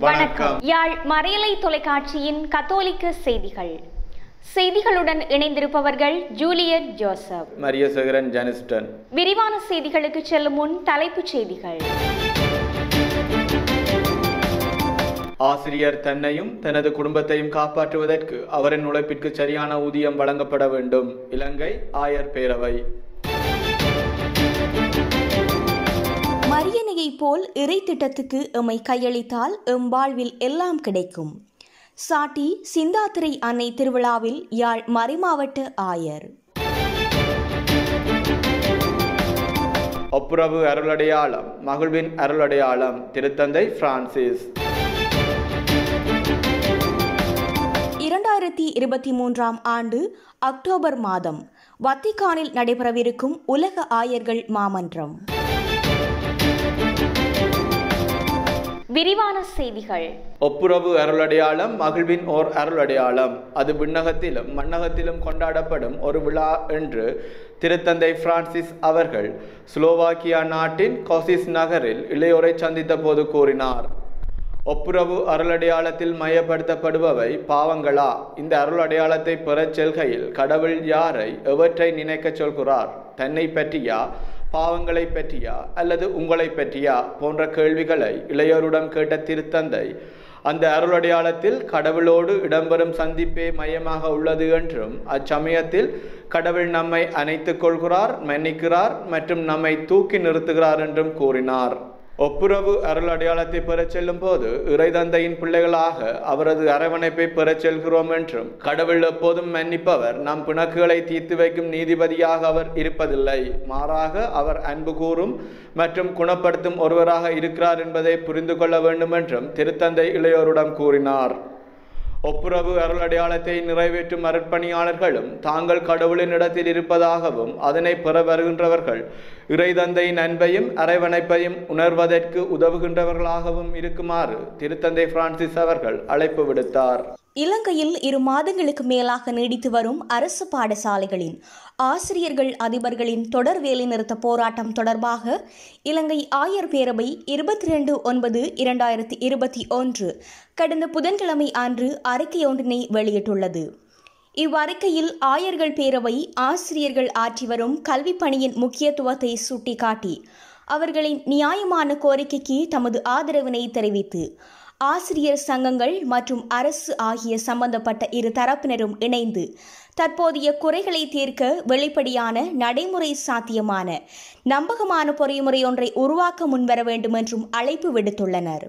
வணக்கம் யாழ் மறையலை தொலைக்காட்சியின் கத்தோலிக்க செய்திகள் செய்திகளுடன் இணைந்திருப்பவர்கள் ஜூலியட் ஜோசப் மரிய சேகரன் ஜானிஸ்டன் விரிவான செய்திகளுக்கு செல்லும் முன் தலைப்புச் செய்திகள் ஆசிரியர் தன்னையும் தனது குடும்பத்தையும் காப்பாற்றுவதற்கு அவரின் உழைப்பிற்கு சரியான ஊதியம் வழங்கப்பட வேண்டும் இலங்கை ஆயர் பேரவை மரியணையைப் போல் இறை திட்டத்துக்கு எம்மை கையளித்தால் எம் வாழ்வில் எல்லாம் கிடைக்கும் சாட்டி சிந்தாத்திரை அன்னை திருவிழாவில் யாழ் மறைமாவட்ட ஆயர் ஒப்புரவு அருளடையாளம் மகிழ்வின் அருளடையாளம் திருத்தந்தை பிரான்சிஸ் இரண்டாயிரத்தி இருபத்தி மூன்றாம் ஆண்டு அக்டோபர் மாதம் வத்திக்கானில் நடைபெறவிருக்கும் உலக ஆயர்கள் மாமன்றம் விரிவான செய்திகள் ஒப்புரவு அருளடையாளம் மகிழ்வின் ஓர் அருளடையாளம் அது விண்ணகத்திலும் மண்ணகத்திலும் கொண்டாடப்படும் ஒரு விழா என்று திருத்தந்தை பிரான்சிஸ் அவர்கள் ஸ்லோவாக்கியா நாட்டின் கொசிஸ் நகரில் இளையோரை சந்தித்த போது கூறினார் ஒப்புரவு அருளடையாளத்தில் மையப்படுத்தப்படுபவை பாவங்களா இந்த அருளடையாளத்தை பெறச் செல்கையில் கடவுள் யாரை எவற்றை நினைக்கச் சொல்கிறார் தன்னை பற்றியா பாவங்களை பற்றியா அல்லது உங்களை பற்றியா போன்ற கேள்விகளை இளையோருடன் கேட்ட திருத்தந்தை அந்த அருளடையாளத்தில் கடவுளோடு இடம்பெறும் சந்திப்பே மையமாக உள்ளது என்றும் அச்சமயத்தில் கடவுள் நம்மை அணைத்துக் கொள்கிறார் மன்னிக்கிறார் மற்றும் நம்மை தூக்கி நிறுத்துகிறார் என்றும் கூறினார் ஒப்புரவு அருள் அடையாளத்தை பெறச் செல்லும் போது இறைதந்தையின் பிள்ளைகளாக அவரது அரவணைப்பை பெறச் செல்கிறோம் என்றும் கடவுள் எப்போதும் மன்னிப்பவர் நம் பிணக்குகளை தீர்த்து வைக்கும் நீதிபதியாக அவர் இருப்பதில்லை மாறாக அவர் அன்பு கூறும் மற்றும் குணப்படுத்தும் ஒருவராக இருக்கிறார் என்பதை புரிந்து கொள்ள வேண்டும் என்றும் திருத்தந்தை இளையோரிடம் கூறினார் ஒப்புரவு அருளடையாளத்தை நிறைவேற்றும் அருட்பணியாளர்களும் தாங்கள் கடவுளின் இடத்தில் இருப்பதாகவும் அதனை பெற வருகின்றவர்கள் இறைதந்தையின் அன்பையும் அரவணைப்பையும் உணர்வதற்கு உதவுகின்றவர்களாகவும் இருக்குமாறு திருத்தந்தை பிரான்சிஸ் அவர்கள் அழைப்பு விடுத்தார் இலங்கையில் இரு மாதங்களுக்கு மேலாக நீடித்து வரும் அரசு பாடசாலைகளின் ஆசிரியர்கள் அதிபர்களின் தொடர் வேலைநிறுத்த போராட்டம் தொடர்பாக இலங்கை ஆயர் பேரவை இருபத்தி ரெண்டு ஒன்பது இரண்டாயிரத்தி இருபத்தி ஒன்று கடந்த புதன்கிழமை அன்று அறிக்கையொன்றினை வெளியிட்டுள்ளது இவ்வறிக்கையில் ஆயர்கள் பேரவை ஆசிரியர்கள் ஆற்றி வரும் கல்விப் பணியின் முக்கியத்துவத்தை சுட்டிக்காட்டி அவர்களின் நியாயமான கோரிக்கைக்கு தமது ஆதரவினை தெரிவித்து ஆசிரியர் சங்கங்கள் மற்றும் அரசு ஆகிய சம்பந்தப்பட்ட இரு தரப்பினரும் இணைந்து தற்போதைய குறைகளை தீர்க்க வெளிப்படையான நடைமுறை சாத்தியமான நம்பகமான பொறிமுறை ஒன்றை உருவாக்க முன்வர வேண்டும் என்றும் அழைப்பு விடுத்துள்ளனர்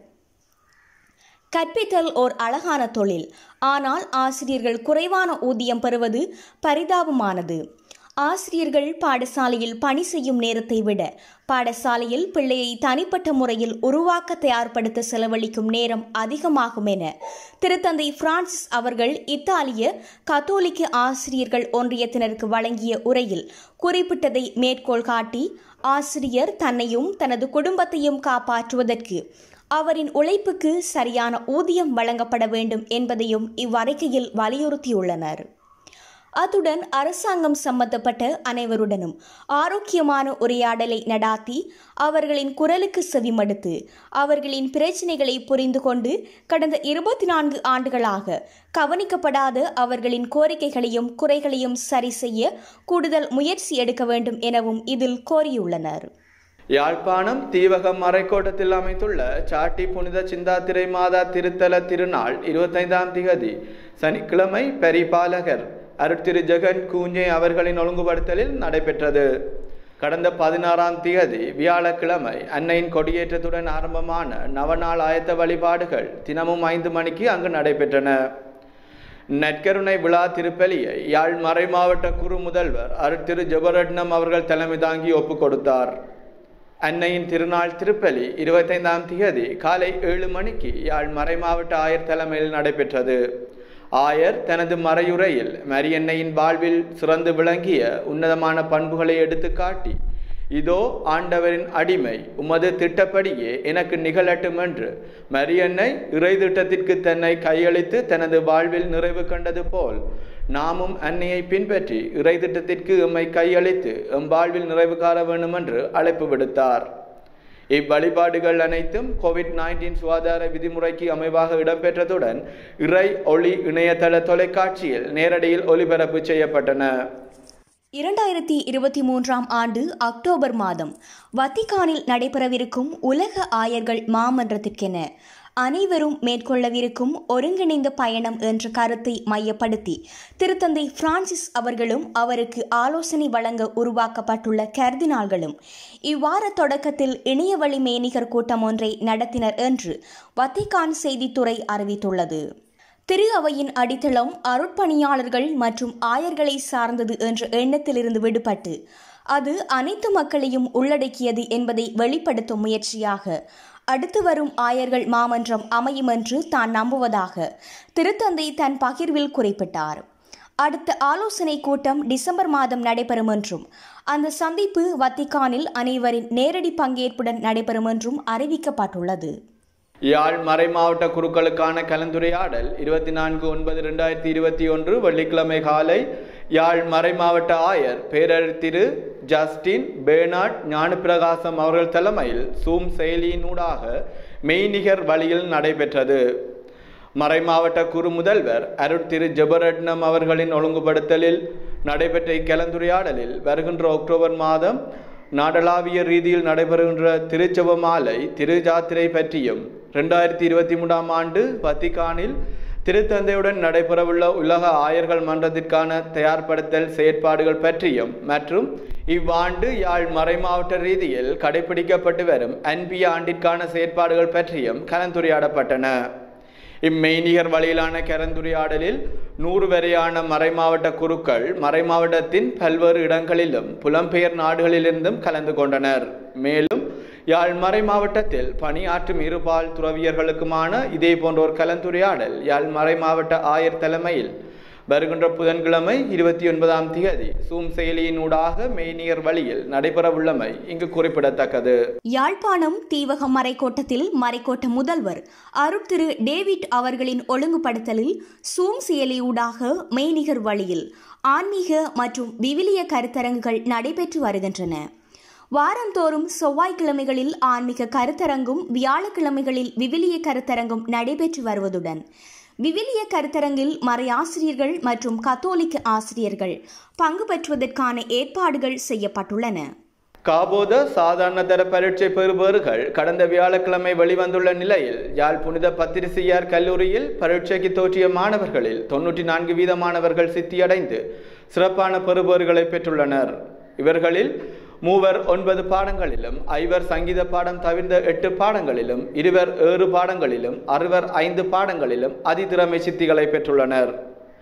கற்பித்தல் ஓர் அழகான தொழில் ஆனால் ஆசிரியர்கள் குறைவான ஊதியம் பெறுவது பரிதாபமானது ஆசிரியர்கள் பாடசாலையில் பணி செய்யும் நேரத்தை விட பாடசாலையில் பிள்ளையை தனிப்பட்ட முறையில் உருவாக்க தயார்படுத்த செலவழிக்கும் நேரம் அதிகமாகும் என திருத்தந்தை பிரான்சிஸ் அவர்கள் இத்தாலிய கத்தோலிக்க ஆசிரியர்கள் ஒன்றியத்தினருக்கு வழங்கிய உரையில் குறிப்பிட்டதை மேற்கோள் காட்டி ஆசிரியர் தன்னையும் தனது குடும்பத்தையும் காப்பாற்றுவதற்கு அவரின் உழைப்புக்கு சரியான ஊதியம் வழங்கப்பட வேண்டும் என்பதையும் இவ்வறிக்கையில் வலியுறுத்தியுள்ளனர் அத்துடன் அரசாங்கம் சம்பந்தப்பட்ட அனைவருடனும் ஆரோக்கியமான உரையாடலை நடாத்தி அவர்களின் குரலுக்கு செவிமடுத்து அவர்களின் பிரச்சினைகளை புரிந்து கொண்டு கடந்த இருபத்தி நான்கு ஆண்டுகளாக கவனிக்கப்படாத அவர்களின் கோரிக்கைகளையும் குறைகளையும் சரி செய்ய கூடுதல் முயற்சி எடுக்க வேண்டும் எனவும் இதில் கோரியுள்ளனர் யாழ்ப்பாணம் தீவகம் மறைக்கோட்டத்தில் அமைத்துள்ள சாட்டி புனித சிந்தாத்திரை மாதா திருத்தல திருநாள் இருபத்தைந்தாம் திகதி சனிக்கிழமை பரிபாலகர் அருட்திரு ஜெகன் கூஞ்சே அவர்களின் ஒழுங்குபடுத்தலில் நடைபெற்றது கடந்த பதினாறாம் திகதி வியாழக்கிழமை அன்னையின் கொடியேற்றத்துடன் ஆரம்பமான நவநாள் ஆயத்த வழிபாடுகள் தினமும் ஐந்து மணிக்கு அங்கு நடைபெற்றன நற்கருணை விழா திருப்பலியை யாழ் மறை மாவட்ட குறு முதல்வர் அருட்திரு ஜெபரட்னம் அவர்கள் தலைமை தாங்கி ஒப்புக் கொடுத்தார் அன்னையின் திருநாள் திருப்பலி இருபத்தைந்தாம் திகதி காலை ஏழு மணிக்கு யாழ் மறை மாவட்ட ஆயர் தலைமையில் நடைபெற்றது ஆயர் தனது மறையுரையில் மரியன்னையின் வாழ்வில் சிறந்து விளங்கிய உன்னதமான பண்புகளை எடுத்துக்காட்டி இதோ ஆண்டவரின் அடிமை உமது திட்டப்படியே எனக்கு நிகழட்டும் என்று மரியன்னை இறை திட்டத்திற்கு தன்னை கையளித்து தனது வாழ்வில் நிறைவு கண்டது போல் நாமும் அன்னையை பின்பற்றி இறை திட்டத்திற்கு எம்மை கையளித்து எம் வாழ்வில் நிறைவு காண வேண்டும் என்று அழைப்பு விடுத்தார் இவ்வழிபாடுகள் அனைத்தும் கோவிட் நைன்டீன் சுகாதார விதிமுறைக்கு அமைவாக இடம்பெற்றதுடன் இறை ஒளி இணையதள தொலைக்காட்சியில் நேரடியில் ஒளிபரப்பு செய்யப்பட்டன இரண்டாயிரத்தி இருபத்தி மூன்றாம் ஆண்டு அக்டோபர் மாதம் வத்திகானில் நடைபெறவிருக்கும் உலக ஆயர்கள் மாமன்றத்திற்கென அனைவரும் மேற்கொள்ளவிருக்கும் ஒருங்கிணைந்த பயணம் என்ற கருத்தை மையப்படுத்தி திருத்தந்தை பிரான்சிஸ் அவர்களும் அவருக்கு ஆலோசனை வழங்க உருவாக்கப்பட்டுள்ள கர்தினால்களும் இவ்வார தொடக்கத்தில் இணையவழி மேனிகர் கூட்டம் ஒன்றை நடத்தினர் என்று வத்திகான் செய்தித்துறை அறிவித்துள்ளது திரு அவையின் அடித்தளம் அருட்பணியாளர்கள் மற்றும் ஆயர்களை சார்ந்தது என்ற எண்ணத்திலிருந்து விடுபட்டு அது அனைத்து மக்களையும் உள்ளடக்கியது என்பதை வெளிப்படுத்தும் முயற்சியாக அடுத்து வரும் ஆயர்கள் மாமன்றம் அமையும் என்று தான் நம்புவதாக திருத்தந்தை தன் பகிர்வில் குறிப்பிட்டார் அடுத்த ஆலோசனை கூட்டம் டிசம்பர் மாதம் நடைபெறும் என்றும் அந்த சந்திப்பு வத்திக்கானில் அனைவரின் நேரடி பங்கேற்புடன் நடைபெறும் என்றும் அறிவிக்கப்பட்டுள்ளது யாழ் மறைமாவட்ட குருக்களுக்கான கலந்துரையாடல் இருபத்தி நான்கு ஒன்பது ரெண்டாயிரத்தி இருபத்தி ஒன்று வெள்ளிக்கிழமை காலை யாழ் மறைமாவட்ட ஆயர் பேரர் திரு ஜஸ்டின் பேனாட் ஞானப்பிரகாசம் அவர்கள் தலைமையில் சூம் செயலியினூடாக மெய்நிகர் வழியில் நடைபெற்றது மறைமாவட்ட குரு முதல்வர் அருட் திரு ஜெபரட்னம் அவர்களின் ஒழுங்குபடுத்தலில் நடைபெற்ற இக்கலந்துரையாடலில் வருகின்ற அக்டோபர் மாதம் நாடளாவிய ரீதியில் நடைபெறுகின்ற திருச்செவ மாலை திருஜாத்திரை பற்றியும் ரெண்டாயிரத்தி இருபத்தி மூன்றாம் ஆண்டு வத்திகானில் திருத்தந்தையுடன் நடைபெறவுள்ள உலக ஆயர்கள் மன்றத்திற்கான தயார்படுத்தல் செயற்பாடுகள் பற்றியும் மற்றும் இவ்வாண்டு யாழ் மறைமாவட்ட ரீதியில் கடைபிடிக்கப்பட்டு வரும் அன்பிய ஆண்டிற்கான செயற்பாடுகள் பற்றியும் கலந்துரையாடப்பட்டன இம்மெய்நிகர் வழியிலான கலந்துரையாடலில் நூறு வரையான மறைமாவட்ட குருக்கள் மறைமாவட்டத்தின் பல்வேறு இடங்களிலும் புலம்பெயர் நாடுகளிலிருந்தும் கலந்து கொண்டனர் மேலும் யாழ் மறை மாவட்டத்தில் பணியாற்றும் இருபால் துறவியர்களுக்குமான இதே போன்ற ஒரு கலந்துரையாடல் யாழ் மறை மாவட்ட ஆயர் தலைமையில் வருகின்ற புதன்கிழமை இருபத்தி ஒன்பதாம் தேதி சூம் செயலியினூடாக மெய்நிகர் வழியில் நடைபெறவுள்ளமை இங்கு குறிப்பிடத்தக்கது யாழ்ப்பாணம் தீவகம் மறைக்கோட்டத்தில் மறைக்கோட்ட முதல்வர் அருட்திரு டேவிட் அவர்களின் ஒழுங்குபடுத்தலில் சூம் செயலியூடாக மெய்நிகர் வழியில் ஆன்மீக மற்றும் விவிலிய கருத்தரங்குகள் நடைபெற்று வருகின்றன வாரந்தோறும் செவ்வாய்க்கிழமைகளில் ஆன்மீக கருத்தரங்கும் வியாழக்கிழமைகளில் விவிலிய கருத்தரங்கும் நடைபெற்று வருவதுடன் விவிலிய கருத்தரங்கில் மறையாசிரியர்கள் மற்றும் கத்தோலிக்க ஆசிரியர்கள் பங்கு பெற்றுவதற்கான ஏற்பாடுகள் செய்யப்பட்டுள்ளன காபோத சாதாரண தர பரீட்சை பெறுபவர்கள் கடந்த வியாழக்கிழமை வெளிவந்துள்ள நிலையில் யாழ் புனித பத்திரிசியார் கல்லூரியில் பரீட்சைக்கு தோற்றிய மாணவர்களில் தொன்னூற்றி நான்கு வீதமானவர்கள் சித்தியடைந்து சிறப்பான பெறுபவர்களை பெற்றுள்ளனர் இவர்களில் மூவர் ஒன்பது பாடங்களிலும் ஐவர் சங்கீத பாடம் தவிர்ந்த எட்டு பாடங்களிலும் இருவர் ஏழு பாடங்களிலும் அறுவர் ஐந்து பாடங்களிலும் அதிதிறமை சித்திகளை பெற்றுள்ளனர்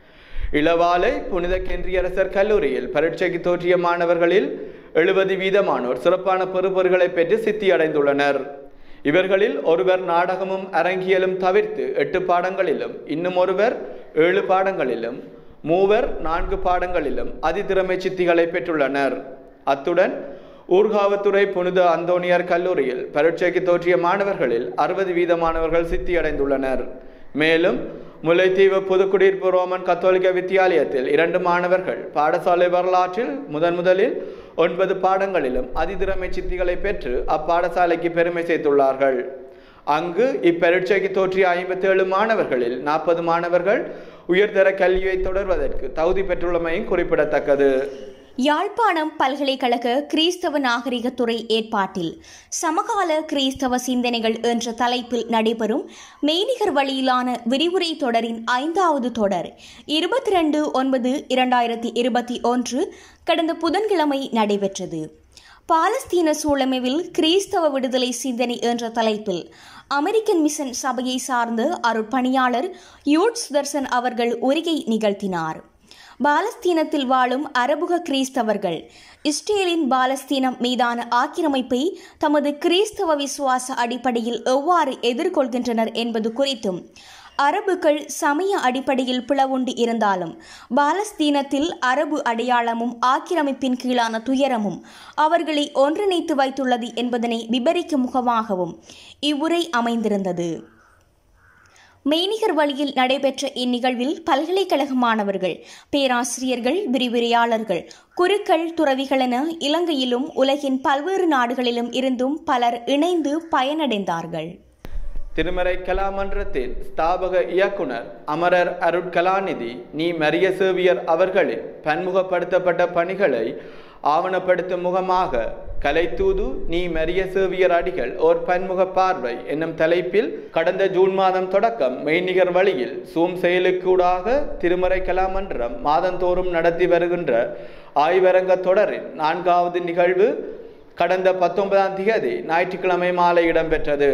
இளவாலை புனித கென்றியரசர் கல்லூரியில் பரீட்சைக்கு தோற்றிய மாணவர்களில் எழுபது வீதமானோர் சிறப்பான பெறுபொருள்களை பெற்று சித்தியடைந்துள்ளனர் இவர்களில் ஒருவர் நாடகமும் அரங்கியலும் தவிர்த்து எட்டு பாடங்களிலும் இன்னும் ஒருவர் ஏழு பாடங்களிலும் மூவர் நான்கு பாடங்களிலும் அதிதிறமை சித்திகளை பெற்றுள்ளனர் அத்துடன் ஊர்காவத்துறை புனித அந்தோனியார் கல்லூரியில் பரீட்சைக்கு தோற்றிய மாணவர்களில் அறுபது வீதமானவர்கள் சித்தியடைந்துள்ளனர் மேலும் முல்லைத்தீவு புதுக்குடியிருப்பு ரோமன் கத்தோலிக்க வித்தியாலயத்தில் இரண்டு மாணவர்கள் பாடசாலை வரலாற்றில் முதன் முதலில் ஒன்பது பாடங்களிலும் அதிதிறமை சித்திகளை பெற்று அப்பாடசாலைக்கு பெருமை சேர்த்துள்ளார்கள் அங்கு இப்பரீட்சைக்கு தோற்றிய ஐம்பத்தி ஏழு மாணவர்களில் நாற்பது மாணவர்கள் உயர்தர கல்வியை தொடர்வதற்கு தகுதி பெற்றுள்ளமையும் குறிப்பிடத்தக்கது யாழ்ப்பாணம் பல்கலைக்கழக கிறிஸ்தவ நாகரிகத்துறை ஏற்பாட்டில் சமகால கிறிஸ்தவ சிந்தனைகள் என்ற தலைப்பில் நடைபெறும் மெய்நிகர் வழியிலான விரிவுரை தொடரின் ஐந்தாவது தொடர் இருபத்தி ரெண்டு ஒன்பது இரண்டாயிரத்தி இருபத்தி ஒன்று கடந்த புதன்கிழமை நடைபெற்றது பாலஸ்தீன சூழமைவில் கிறிஸ்தவ விடுதலை சிந்தனை என்ற தலைப்பில் அமெரிக்கன் மிஷன் சபையை சார்ந்த அருட்பணியாளர் யூட் சுதர்சன் அவர்கள் உரையை நிகழ்த்தினார் பாலஸ்தீனத்தில் வாழும் அரபுக கிறிஸ்தவர்கள் இஸ்ரேலின் பாலஸ்தீனம் மீதான ஆக்கிரமிப்பை தமது கிறிஸ்தவ விசுவாச அடிப்படையில் எவ்வாறு எதிர்கொள்கின்றனர் என்பது குறித்தும் அரபுகள் சமய அடிப்படையில் பிளவுண்டு இருந்தாலும் பாலஸ்தீனத்தில் அரபு அடையாளமும் ஆக்கிரமிப்பின் கீழான துயரமும் அவர்களை ஒன்றிணைத்து வைத்துள்ளது என்பதனை விபரிக்கும் முகமாகவும் இவ்வுரை அமைந்திருந்தது மெய்நிகர் வழியில் நடைபெற்ற இந்நிகழ்வில் பல்கலைக்கழக மாணவர்கள் பேராசிரியர்கள் விரிவுரையாளர்கள் குருக்கள் துறவிகள் என இலங்கையிலும் உலகின் பல்வேறு நாடுகளிலும் இருந்தும் பலர் இணைந்து பயனடைந்தார்கள் திருமறை கலாமன்றத்தின் ஸ்தாபக இயக்குனர் அமரர் அருட்கலாநிதி நீ மரிய சேவியர் அவர்களின் பன்முகப்படுத்தப்பட்ட பணிகளை ஆவணப்படுத்தும் முகமாக கலைத்தூது நீ மரிய சேவியர் அடிகள் ஓர் பன்முக பார்வை என்னும் தலைப்பில் கடந்த ஜூன் மாதம் தொடக்கம் மெய்நிகர் வழியில் சூம் செயலுக்கூடாக திருமறை கலாமன்றம் மாதந்தோறும் நடத்தி வருகின்ற ஆய்வரங்க தொடரின் நான்காவது நிகழ்வு கடந்த பத்தொன்பதாம் தேதி ஞாயிற்றுக்கிழமை மாலை இடம்பெற்றது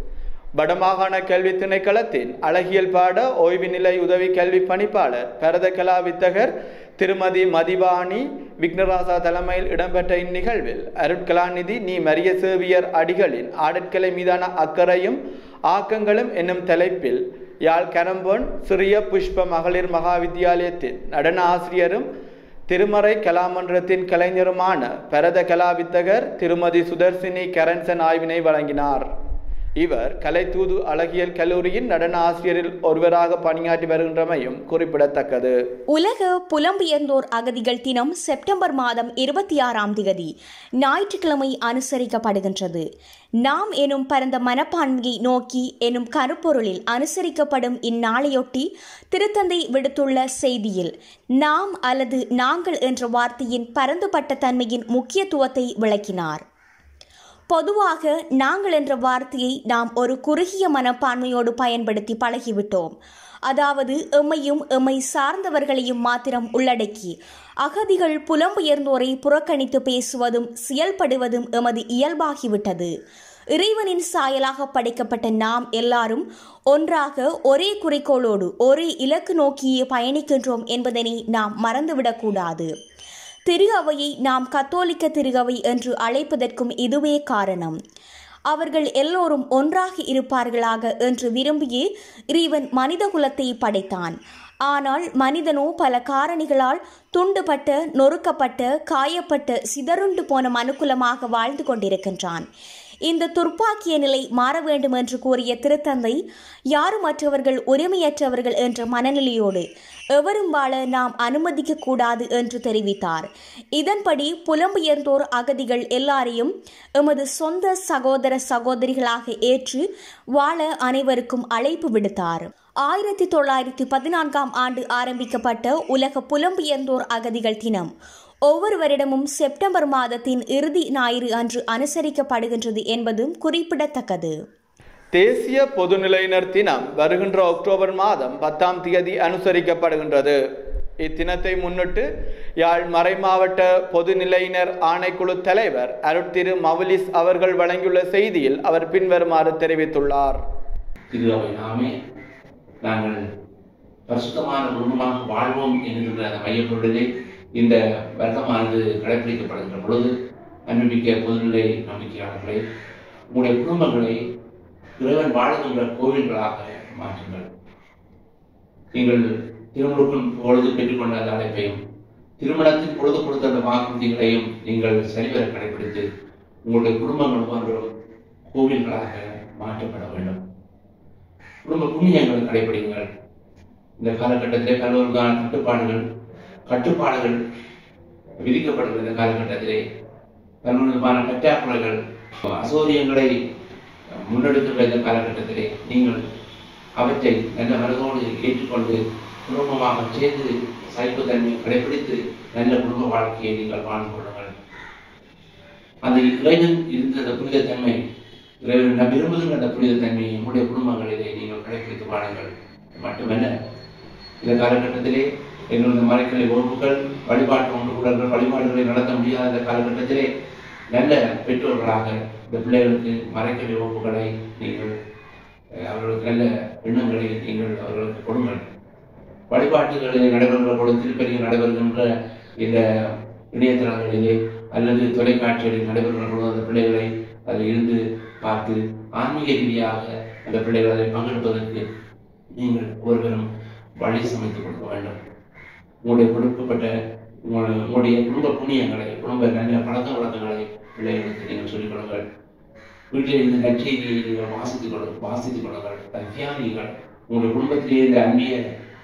வடமாகாண கல்வி திணைக்களத்தின் அழகியல் பாட ஓய்வு நிலை உதவி கல்வி பணிப்பாளர் பரத கலா வித்தகர் திருமதி மதிவாணி விக்னராசா தலைமையில் இடம்பெற்ற இந்நிகழ்வில் அருட்கலாநிதி நீ மரிய சேவியர் அடிகளின் ஆடற்கலை மீதான அக்கறையும் ஆக்கங்களும் என்னும் தலைப்பில் யாழ் கரம்பொன் சிறிய புஷ்ப மகளிர் மகா வித்தியாலயத்தின் நடன ஆசிரியரும் திருமறை கலாமன்றத்தின் கலைஞருமான பரத கலாவித்தகர் திருமதி சுதர்சினி கரன்சன் ஆய்வினை வழங்கினார் இவர் கலைத்தூது அழகியல் கல்லூரியின் நடன ஆசிரியரில் ஒருவராக பணியாற்றி வருகின்றமையும் குறிப்பிடத்தக்கது உலக புலம்பெயர்ந்தோர் அகதிகள் தினம் செப்டம்பர் மாதம் இருபத்தி ஆறாம் தேதி ஞாயிற்றுக்கிழமை அனுசரிக்கப்படுகின்றது நாம் எனும் பரந்த மனப்பான்மையை நோக்கி எனும் கருப்பொருளில் அனுசரிக்கப்படும் இந்நாளையொட்டி திருத்தந்தை விடுத்துள்ள செய்தியில் நாம் அல்லது நாங்கள் என்ற வார்த்தையின் பரந்துபட்ட தன்மையின் முக்கியத்துவத்தை விளக்கினார் பொதுவாக நாங்கள் என்ற வார்த்தையை நாம் ஒரு குறுகிய மனப்பான்மையோடு பயன்படுத்தி பழகிவிட்டோம் அதாவது எம்மையும் எம்மை சார்ந்தவர்களையும் மாத்திரம் உள்ளடக்கி அகதிகள் புலம்பெயர்ந்தோரை புறக்கணித்து பேசுவதும் செயல்படுவதும் எமது இயல்பாகிவிட்டது இறைவனின் சாயலாக படைக்கப்பட்ட நாம் எல்லாரும் ஒன்றாக ஒரே குறிக்கோளோடு ஒரே இலக்கு நோக்கியே பயணிக்கின்றோம் என்பதனை நாம் மறந்துவிடக்கூடாது திரு அவையை நாம் கத்தோலிக்க திரு அவை என்று அழைப்பதற்கும் இதுவே காரணம் அவர்கள் எல்லோரும் ஒன்றாக இருப்பார்களாக என்று விரும்பியே இறைவன் மனிதகுலத்தை படைத்தான் ஆனால் மனிதனோ பல காரணிகளால் துண்டுபட்ட நொறுக்கப்பட்ட காயப்பட்ட சிதறுண்டு போன மனுக்குலமாக வாழ்ந்து கொண்டிருக்கின்றான் இந்த துர்ப்பாக்கிய நிலை மாற வேண்டும் என்று கூறிய திருத்தந்தை யாருமற்றவர்கள் உரிமையற்றவர்கள் என்ற மனநிலையோடு எவரும் வாழ நாம் அனுமதிக்க கூடாது என்று தெரிவித்தார் இதன்படி புலம்பெயர்ந்தோர் அகதிகள் எல்லாரையும் எமது சொந்த சகோதர சகோதரிகளாக ஏற்று வாழ அனைவருக்கும் அழைப்பு விடுத்தார் ஆயிரத்தி தொள்ளாயிரத்தி பதினான்காம் ஆண்டு ஆரம்பிக்கப்பட்ட உலக புலம்பெயர்ந்தோர் அகதிகள் தினம் ஒவ்வொரு வருடமும் செப்டம்பர் மாதத்தின் இறுதி ஞாயிறு அன்று அனுசரிக்கப்படுகின்றது என்பதும் குறிப்பிடத்தக்கது தேசிய பொதுநிலையினர் தினம் வருகின்ற அக்டோபர் மாதம் பத்தாம் தேதி அனுசரிக்கப்படுகின்றது இத்தினத்தை முன்னிட்டு யாழ் மறைமாவட்ட பொதுநிலையினர் ஆணைக்குழு தலைவர் அருட்திரு மவுலிஸ் அவர்கள் வழங்கியுள்ள செய்தியில் அவர் பின்வருமாறு தெரிவித்துள்ளார் திரு அவை நாமே நாங்கள் பரிசுத்தமான குடும்பமாக வாழ்வோம் என்கின்ற அந்த மையப்பொருளிலே இந்த வருடமானது கடைபிடிக்கப்படுகின்ற பொழுது அன்புமிக்க பொதுநிலை நம்பிக்கையாளர்களை உங்களுடைய குடும்பங்களை இறைவன் வாழுகின்ற கோவில்களாக மாற்றுங்கள் நீங்கள் திருமணத்தின் பொழுது பெற்றுக்கொண்ட அந்த அழைப்பையும் திருமணத்தின் பொழுது கொடுத்த அந்த வாக்குறுதிகளையும் நீங்கள் சரிவர கடைபிடித்து உங்களுடைய குடும்பங்கள் ஒவ்வொன்றும் கோவில்களாக மாற்றப்பட வேண்டும் குடும்ப புண்ணியங்களை கடைபிடிங்கள் இந்த காலகட்டத்திலே பல்வேறுதான கட்டுப்பாடுகள் கட்டுப்பாடுகள் விதிக்கப்படுகிற இந்த காலகட்டத்திலே பல்வேறு விதமான கட்டாக்குறைகள் அசௌரியங்களை முன்னெடுக்கின்ற இந்த காலகட்டத்திலே நீங்கள் அவற்றை நல்ல மனதோடு ஏற்றுக்கொண்டு குடும்பமாக சேர்ந்து சைப்புத்தன்மை கடைபிடித்து நல்ல குடும்ப வாழ்க்கையை நீங்கள் வாழ்ந்து கொள்ளுங்கள் அந்த இறைவன் இருந்த அந்த புனிதத்தன்மை இறைவன் நான் விரும்புகின்ற அந்த புனிதத்தன்மையை உங்களுடைய குடும்பங்களிலே நீங்கள் கடைபிடித்து வாழுங்கள் மட்டுமல்ல இந்த காலகட்டத்திலே எங்களது மறைக்கலை வகுப்புகள் வழிபாட்டு ஒன்று கூடங்கள் வழிபாடுகளை நடத்த முடியாத இந்த காலகட்டத்திலே நல்ல பெற்றோர்களாக இந்த பிள்ளைகளுக்கு மறைக்கலை வகுப்புகளை நீங்கள் அஹ், அவர்களுக்கு நல்ல எண்ணங்களை நீங்கள் அவர்களுக்கு கொடுங்கள் வழிபாட்டுகளில் நடைபெறுகிற பொழுது திருப்பதியில் நடைபெறுகின்ற இந்த இணையதளங்களிலே அல்லது தொலைக்காட்சிகளில் நடைபெறுகிற பொழுது அந்த பிள்ளைகளை அதில் இருந்து பார்த்து ஆன்மீக ரீதியாக அந்த பிள்ளைகள் அதை பங்கெடுப்பதற்கு நீங்கள் ஒருவரும் வழி சமைத்து கொடுக்க வேண்டும் உங்களுடைய கொடுக்கப்பட்ட உங்களுடைய உங்களுடைய குடும்ப புண்ணியங்களை குடும்ப நல்ல பழக்க வழக்கங்களை பிள்ளைகளுக்கு நீங்கள் சொல்லிக் கொடுங்கள் வீட்டில் இருந்து நற்செய்தியை நீங்கள் வாசித்துக் கொள்ள வாசித்துக் கொள்ளுங்கள் அதை தியானியுங்கள் உங்களுடைய குடும்பத்திலேயே இந்த அந்நிய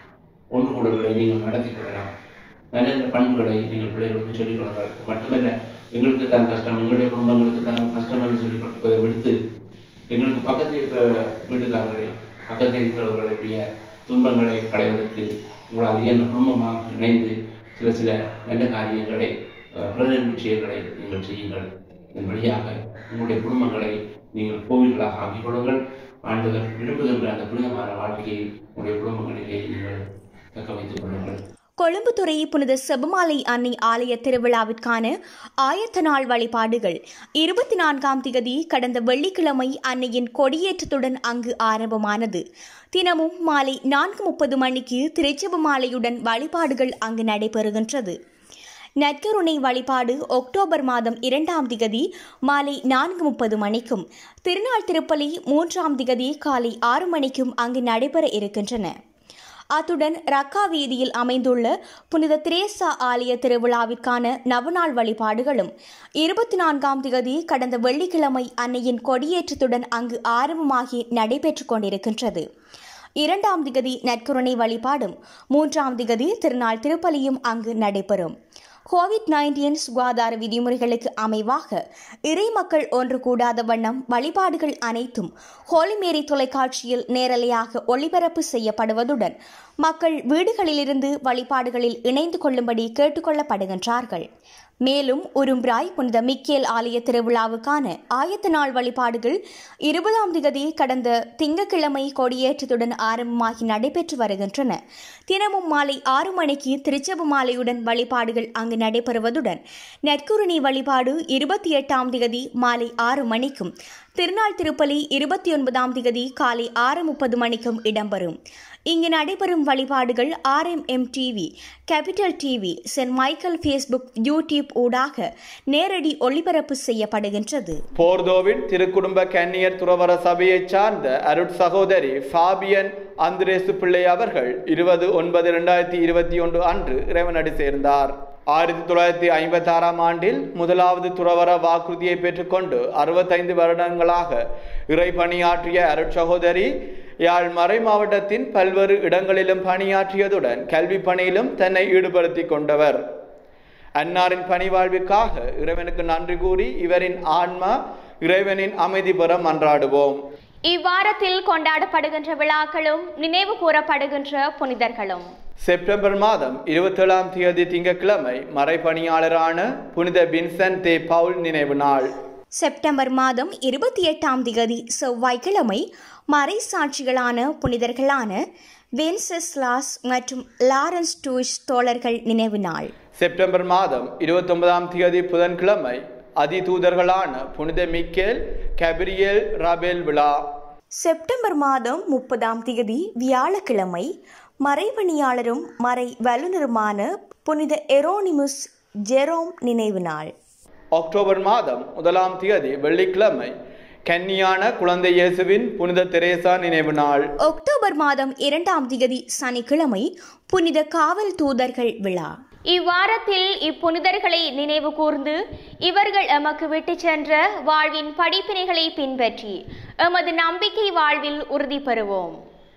ஒன்று கூடல்களை நீங்கள் நடத்தி கொள்ளலாம் நல்ல நல்ல பண்புகளை நீங்கள் பிள்ளைகளுக்கு சொல்லிக் கொள்ளலாம் மட்டுமல்ல எங்களுக்கு தான் கஷ்டம் எங்களுடைய குடும்பங்களுக்கு தான் கஷ்டம் என்று சொல்லிக் கொடுப்பதை விடுத்து எங்களுக்கு பக்கத்தில் இருக்கிற வீட்டுக்காரர்களை பக்கத்தில் இருக்கிறவர்களுடைய துன்பங்களை களைவதற்கு உங்களால் இயன்ற குடும்பமாக இணைந்து சில சில நல்ல காரியங்களை அஹ், பிரதிநிதி செயல்களை நீங்கள் செய்யுங்கள் இதன் வழியாக உங்களுடைய குடும்பங்களை நீங்கள் கோவில்களாக ஆக்கிக் கொள்ளுங்கள் ஆண்டவர் விரும்புகின்ற அந்த புனிதமான வாழ்க்கையை உங்களுடைய குடும்பங்களிலே நீங்கள் தக்க வைத்துக் கொள்ளுங்கள் கொழும்புத்துறை புனித செபமாலை அன்னை ஆலய திருவிழாவிற்கான ஆயத்த நாள் வழிபாடுகள் இருபத்தி நான்காம் திகதி கடந்த வெள்ளிக்கிழமை அன்னையின் கொடியேற்றத்துடன் அங்கு ஆரம்பமானது தினமும் மாலை நான்கு முப்பது மணிக்கு திருச்செபமாலையுடன் வழிபாடுகள் அங்கு நடைபெறுகின்றது நற்கருணை வழிபாடு அக்டோபர் மாதம் இரண்டாம் திகதி மாலை நான்கு முப்பது மணிக்கும் திருநாள் திருப்பலி மூன்றாம் திகதி காலை ஆறு மணிக்கும் அங்கு நடைபெற இருக்கின்றன அத்துடன் ரக்கா வீதியில் அமைந்துள்ள புனித திரேசா ஆலய திருவிழாவிற்கான நவநாள் வழிபாடுகளும் இருபத்தி நான்காம் திகதி கடந்த வெள்ளிக்கிழமை அன்னையின் கொடியேற்றத்துடன் அங்கு ஆரம்பமாகி நடைபெற்றுக் கொண்டிருக்கின்றது இரண்டாம் திகதி நற்கருணை வழிபாடும் மூன்றாம் திகதி திருநாள் திருப்பலியும் அங்கு நடைபெறும் கோவிட் நைன்டீன் சுகாதார விதிமுறைகளுக்கு அமைவாக இறை மக்கள் ஒன்று கூடாத வண்ணம் வழிபாடுகள் அனைத்தும் ஹோலிமேரி தொலைக்காட்சியில் நேரலையாக ஒளிபரப்பு செய்யப்படுவதுடன் மக்கள் வீடுகளிலிருந்து வழிபாடுகளில் இணைந்து கொள்ளும்படி கேட்டுக்கொள்ளப்படுகின்றார்கள் மேலும் உரும்பிராய் புனித மிக்கேல் ஆலய திருவிழாவுக்கான ஆயத்த நாள் வழிபாடுகள் இருபதாம் திகதி கடந்த திங்கட்கிழமை கொடியேற்றத்துடன் ஆரம்பமாகி நடைபெற்று வருகின்றன தினமும் மாலை ஆறு மணிக்கு திருச்செபு மாலையுடன் வழிபாடுகள் அங்கு நடைபெறுவதுடன் நற்குருணி வழிபாடு இருபத்தி எட்டாம் திகதி மாலை ஆறு மணிக்கும் திருநாள் திருப்பலி இருபத்தி ஒன்பதாம் திகதி காலை ஆறு முப்பது மணிக்கும் இடம்பெறும் இங்கு நடைபெறும் வழிபாடுகள் RMM TV Capital TV Saint Michael Facebook YouTube ஊடாக நேரடி ஒளிபரப்பு செய்யப்படுகின்றது போர்தோவின் திருக்குடும்ப கன்னியர் துறவர சபையைச் சார்ந்த அருட் சகோதரி ஃபாபியன் அந்திரேசு பிள்ளை அவர்கள் இருபது ஒன்பது இரண்டாயிரத்தி இருபத்தி ஒன்று அன்று இறைவனடி சேர்ந்தார் ஆயிரத்தி தொள்ளாயிரத்தி ஐம்பத்தி ஆறாம் ஆண்டில் முதலாவது துறவர வாக்குறுதியை பெற்றுக்கொண்டு அறுபத்தைந்து வருடங்களாக இறை பணியாற்றிய அருட் சகோதரி யாழ் மறை மாவட்டத்தின் பல்வேறு இடங்களிலும் பணியாற்றியதுடன் கல்வி பணியிலும் தன்னை ஈடுபடுத்திக் கொண்டவர் அன்னாரின் பணிவாழ்வுக்காக இறைவனுக்கு நன்றி கூறி இவரின் ஆன்மா இறைவனின் அமைதி பெற மன்றாடுவோம் இவ்வாரத்தில் கொண்டாடப்படுகின்ற விழாக்களும் நினைவு கூறப்படுகின்ற புனிதர்களும் செப்டம்பர் மாதம் இருபத்தேழாம் தேதி திங்கட்கிழமை மறைப்பணியாளரான புனித வின்சென்ட் தே பவுல் நினைவு நாள் செப்டம்பர் மாதம் இருபத்தி எட்டாம் திகதி செவ்வாய்க்கிழமை மறை சாட்சிகளான புனிதர்களான வென்செஸ்லாஸ் மற்றும் லாரன்ஸ் டூஷ் தோழர்கள் நினைவு நாள் செப்டம்பர் மாதம் இருபத்தொன்பதாம் தேதி புதன்கிழமை அதிதூதர்களான புனித மிக்கேல் கபிரியேல் ராபேல் விழா செப்டம்பர் மாதம் முப்பதாம் தேதி வியாழக்கிழமை மறைபணியாளரும் மறை வல்லுநருமான புனித எரோனிமுஸ் ஜெரோம் நினைவு நாள் அக்டோபர் மாதம் முதலாம் தேதி வெள்ளிக்கிழமை கன்னியான குழந்தை இயேசுவின் புனித தெரேசா நினைவு நாள் அக்டோபர் மாதம் இரண்டாம் திகதி சனிக்கிழமை புனித காவல் தூதர்கள் விழா இவ்வாரத்தில் இப்புனிதர்களை நினைவு கூர்ந்து இவர்கள் எமக்கு விட்டு சென்ற வாழ்வின் படிப்பினைகளை பின்பற்றி எமது நம்பிக்கை வாழ்வில் உறுதி பெறுவோம்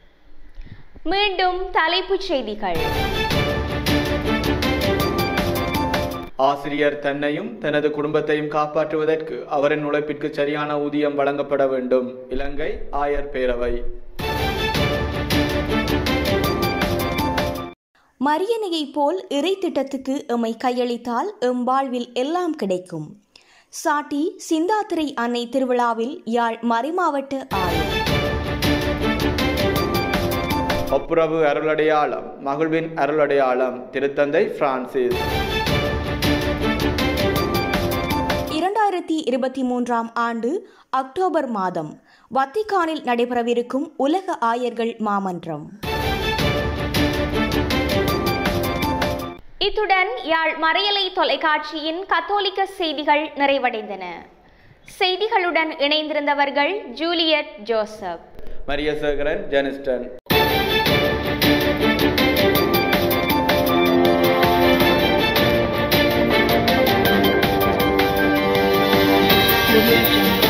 மீண்டும் தலைப்புச் செய்திகள் ஆசிரியர் தன்னையும் தனது குடும்பத்தையும் காப்பாற்றுவதற்கு அவரின் உழைப்பிற்கு சரியான ஊதியம் வழங்கப்பட வேண்டும் இலங்கை ஆயர் பேரவை மரியணையைப் போல் இறை திட்டத்துக்கு எம்மை கையளித்தால் எம் வாழ்வில் எல்லாம் கிடைக்கும் சாட்டி சிந்தாத்திரை அன்னை திருவிழாவில் யாழ் மறைமாவட்ட ஆயர் ஒப்புரவு அருளடையாளம் மகிழ்வின் அருளடையாளம் திருத்தந்தை பிரான்சிஸ் இரண்டாயிரத்தி இருபத்தி மூன்றாம் ஆண்டு அக்டோபர் மாதம் வத்திக்கானில் நடைபெறவிருக்கும் உலக ஆயர்கள் மாமன்றம் இத்துடன் யாழ் மறையலை தொலைக்காட்சியின் கத்தோலிக்க செய்திகள் நிறைவடைந்தன செய்திகளுடன் இணைந்திருந்தவர்கள் Juliet Joseph Mariyasekaran Jeniston Audio Jungle.